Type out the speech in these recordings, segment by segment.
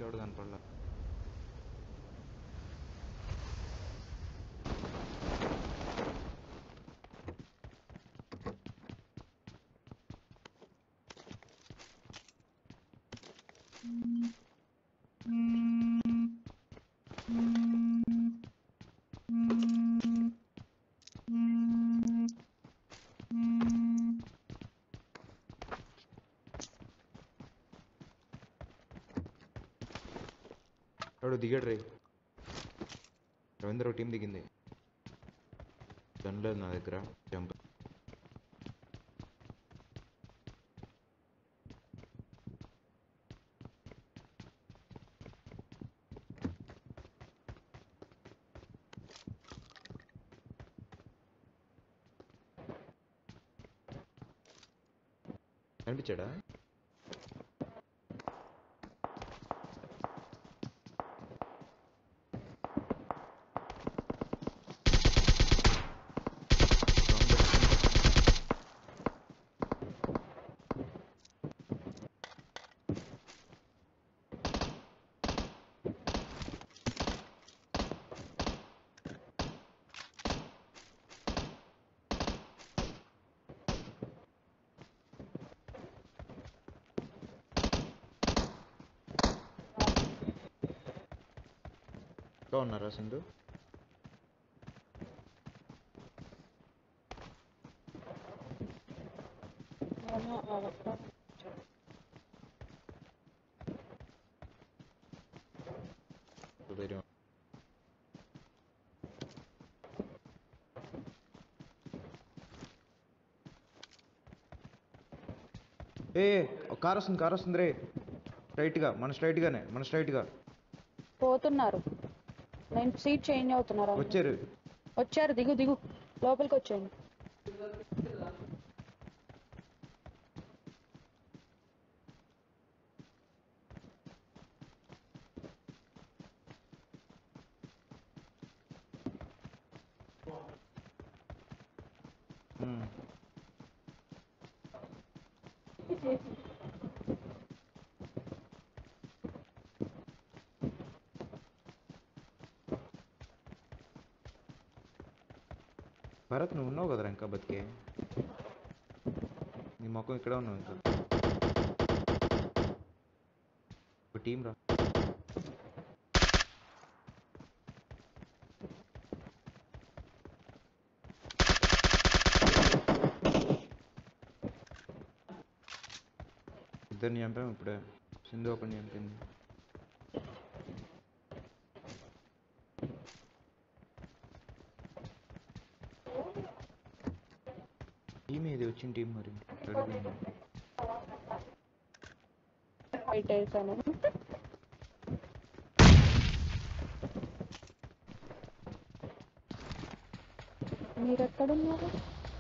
పిల్లోడు కనపడలా వాడు దిగాడు రే రవీంద్ర టీం దిగింది గన్ లేదు నా దగ్గర జంప్ కనిపించాడా ఇంకా ఉన్నారా సింధు ఏమో వాళ్ళకి ధైర్యం ఏ ఒక కార్ వస్తుంది కార్ వస్తుంది రే స్ట్రైట్గా మన స్ట్రైట్గానే మన స్ట్రైట్గా పోతున్నారు నేను సీట్ చేంజ్ అవుతున్నారు వచ్చారు వచ్చారు దిగు దిగు లోపలికి వచ్చేయండి ఉమ్. భరత్ నువ్వు ఉన్నావు కదరా ఇంకా బతికే నీ ముఖం ఇక్కడ ఉన్నావు ఇంకా ఒక టీం రా ఇద్దరిని చంపాము ఇప్పుడే సింధు ఒకరిని చంపింది టీం ఏది వచ్చిన టీం మరి అడిగింది. ఫైట్ వేసాను మీరు ఎక్కడున్నారు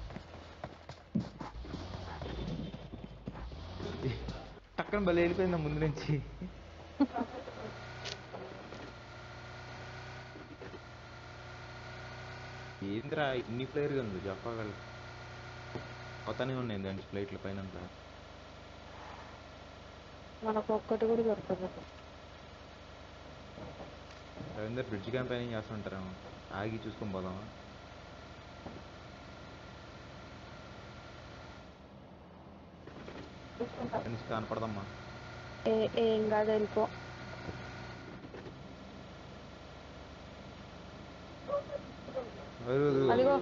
టక్కన బలి వెళ్ళిపోయిందా ముందు నుంచి ఏంద్రా ఇన్ని ప్లేయర్గా ఉంది చెప్పగల కొత్తనే ఉన్నాయి దాని ఫ్లైట్ల పైన అంతా మనకు ఒక్కటి కూడా దొరకదు రవీందర్ బ్రిడ్జ్ క్యాంపెయినింగ్ చేస్తుంటారేమో ఆగి చూసుకొని పోదామా కనీసం కనపడదమ్మా ఏ ఏం కాదు వెళ్ళిపో అదిగో, అదిగో. అదిగో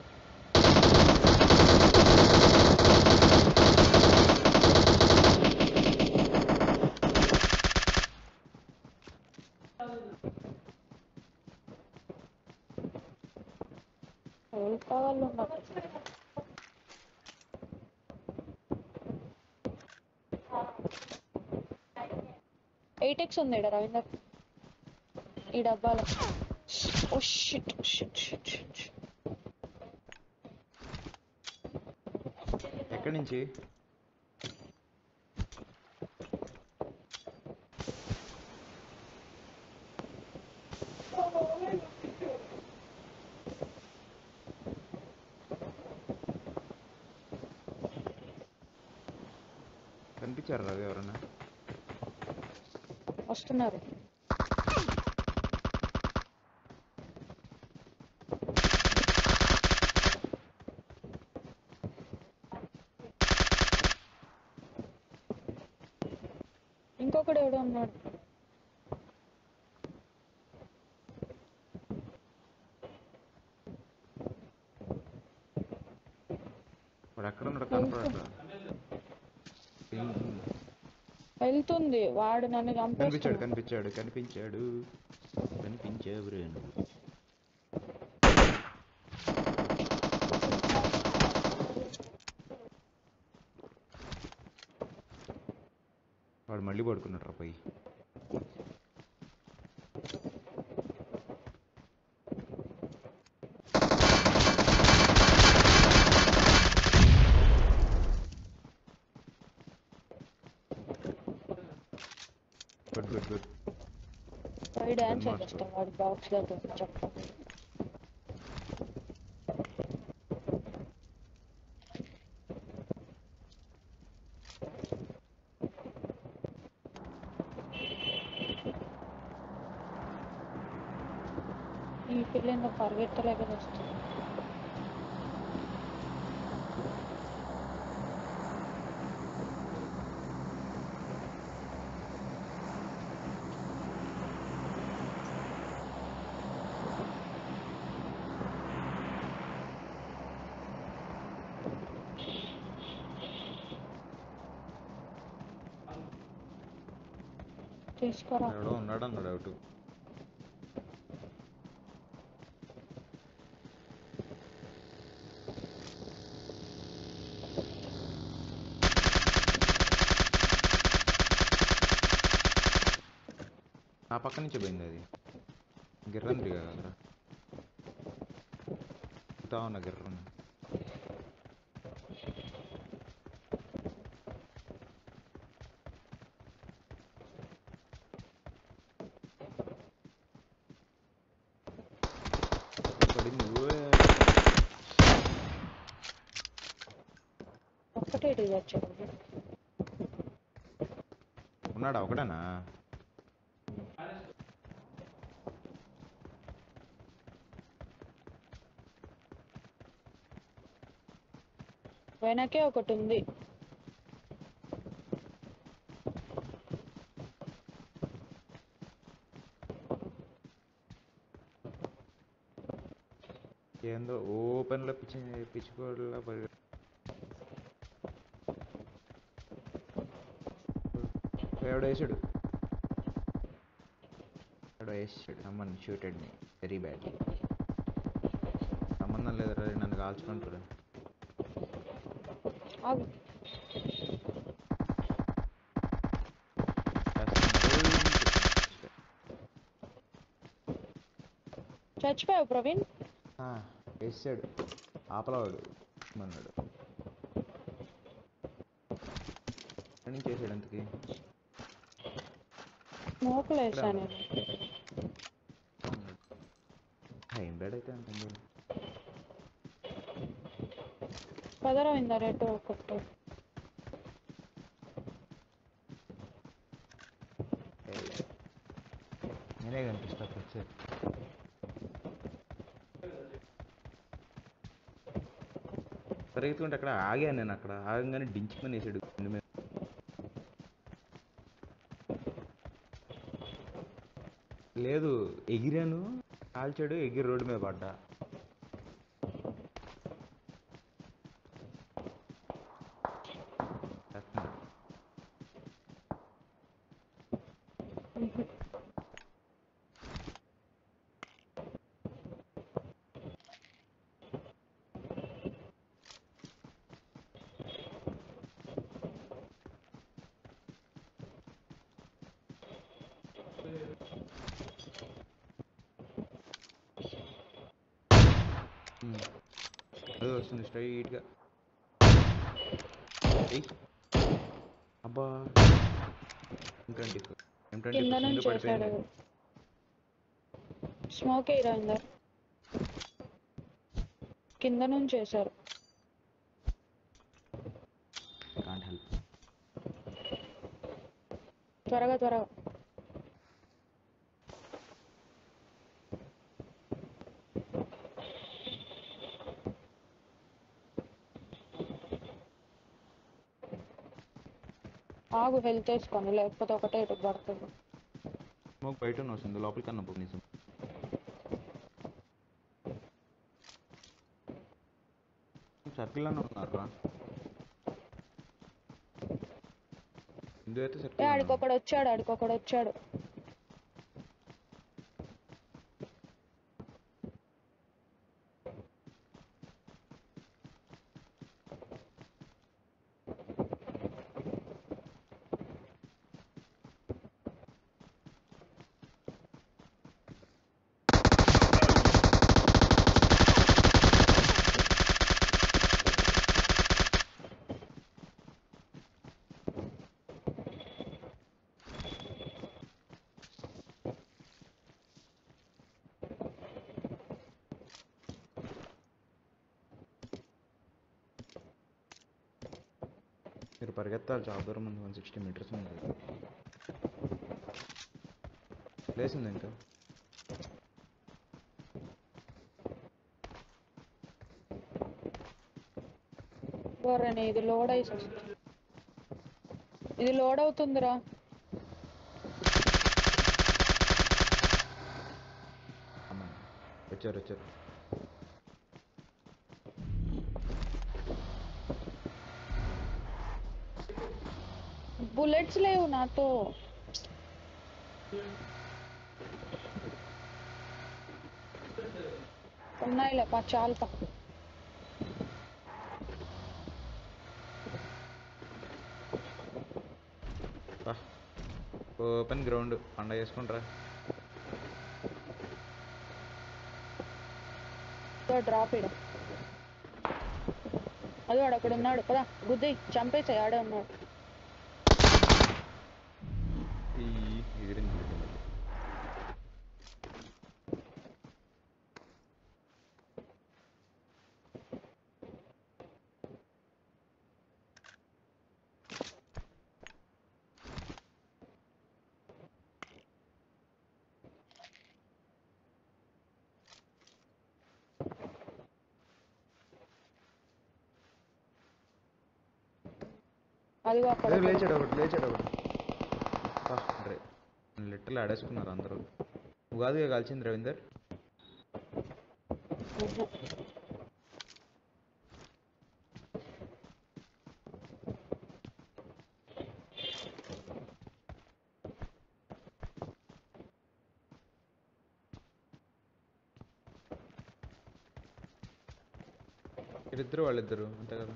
వెళ్తా వాళ్ళు ఉన్నారు ఎయిట్ ఎక్స్ ఉంది ఈడ రవీందర్ ఈ డబ్బాలో oh shit shit shit shit ఎక్కడి నుంచి కనిపించారు రవి ఎవరన్నా వస్తున్నారు ఇంకొకడు ఎవడో ఉన్నాడు వాడు ఎక్కడ ఉన్నాడు కనపడట్లా పింగ్. వెళ్తుంది వాడు నన్ను కనిపించాడు చంపేస్తున్నాడు కనిపించాడు కనిపించాడు కనిపించావు రే నువ్వు వాడు మళ్ళీ పడుకున్నాడు రా పోయి గుడ్ గుడ్ గుడ్ పోయి డాన్స్ Good చేస్తాం వాడు బాక్స్ దగ్గర చెప్ప ఈ పిల్ల ఇంకా పరిగెత్తలేక వస్తుంది తీసుకురా ఎవడో ఉన్నాడు అన్నాడు డౌట్ నా పక్క నుంచే పోయింది అది గిర్రం దిగా కదరా ఇతా ఉన్న గిర్రం పడింది ఓయ్. ఒక్కటే ఇది వచ్చాడు ఉన్నాడా ఒకడేనా వెనకే ఒకటి ఉంది ఏందో ఓపెన్లో పిచ్చి పిచ్చుకోళ్ళ పరి ఎవడో వేసాడు ఎవడో వేసాడు అమ్మన్ షూటెడ్ మీ వెరీ బ్యాడ్ సంబంధం లేదు రా నన్ను కాల్చుకుంటాడు ఆగు చచ్చిపోయావు ప్రవీణ్ వేసాడు ఆపలవాడు అన్నాడు ఎక్కడి నుంచి వేసాడు అంతకి స్మోకులు వేసా నేను ఏం బ్యాడ్ అయితే అంత ఉంది. పదరా ఇందా రెడ్ ఒకటి ఏయ్. నేనే కనిపిస్తా వచ్చే పరిగెత్తుకుంటే అక్కడ ఆగాను నేను అక్కడ ఆగంగానే డించుకొని వేసాడు గుండె మీద లేదు ఎగిరాను కాల్చాడు ఎగిరి రోడ్డు మీద పడ్డా చేస్తున్నాడు. ఉమ్. అదే వస్తుంది స్ట్రైట్గా ఎయ్. అబ్బా M twenty four M twenty కింద ఫోర్ నుంచి ముందు వేసాడు పడిపోయింది స్మోక్ వేయరా ఇందా కింద నుంచి వేసారు కాంట్ హెల్ప్ త్వరగా త్వరగా ఆగు హెల్త్ వేసుకొని లేకపోతే ఒకటే ఇటు పడుతుంది స్మోక్ బయట ఉన్న వస్తుంది లోపలికి అన్న పో నిజం సర్కిల్ అన్న ఉన్నారా హిందూ అయితే ఏ సర్కిల్ ఆడికొకడు వచ్చాడు ఆడికొకడు వచ్చాడు మీరు పరిగెత్తాలి చాలా దూరం ఉంది వన్ సిక్స్టీ మీటర్స్ ఉంది లేసింది ఇంకా బోరని ఇది లోడ్ అయి ఇది లోడ్ అవుతుందిరా అమ్మ వచ్చారు వచ్చారు బుల్లెట్స్ లేవు నాతో ఉన్నాయిలే పా చాలు పా ఓపెన్ గ్రౌండ్ పండగ చేసుకుంటారా డ్రాప్ ఇడ అది వాడు అక్కడ ఉన్నాడు పదా గుద్ది చంపేసాయి ఆడే ఉన్నాడు ఈ ఎగిరింది అదిగో అక్కడ అదే ఒకడు. లేచాడు ఒకటి లేచాడు ఒకటి రే లిట్టర్లు ఆడేసుకున్నారు అందరూ ఉగాదిగా కాల్చింది రవీందర్ ఉహు. వీళ్ళిద్దరు వాళ్ళిద్దరు అంతే కదా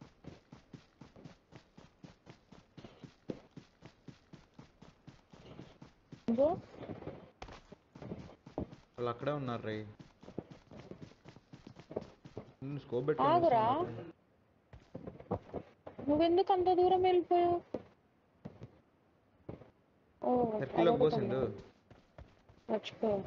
ఇదిగో, వాళ్ళు అక్కడే ఉన్నారు రే స్కోప్ ఆగురా. పెట్టుకుని నువ్వెందుకు అంత దూరం వెళ్ళిపోయావు ఓ సర్కిల్లోకి అదొకటి పోసిండు ఉందా? మర్చిపోయావు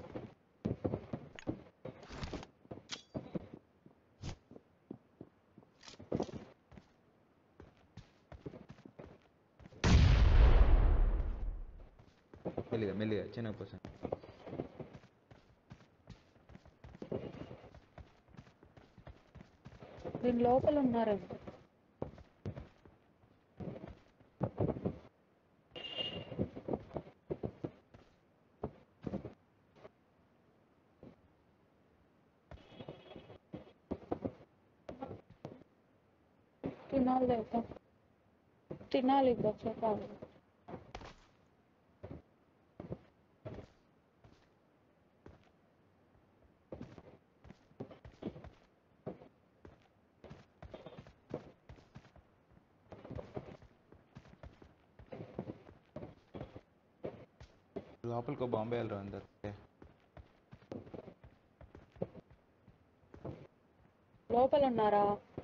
మెల్లిగా మెల్లిగా చిన్నగా పోసాను దీని లోపల ఉన్నారేమో తినాలి లేదా తినాలి ఇప్పుడు కాదు లోపలికి ఓ బాంబే వెళ్ళరు అందరు లోపల ఉన్నారా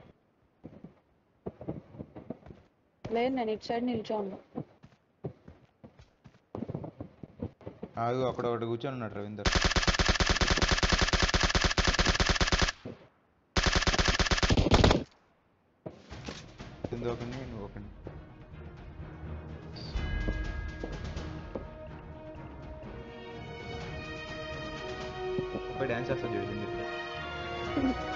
లేదు నేను ఇటు సైడ్ నిల్చో ఉన్నా ఆగు అక్కడ ఒకటి కూర్చొని ఉన్నాడు రవీందర్ కింద ఒకని నువ్వు ఒకని డాన్స్ చేస్తా చూసింది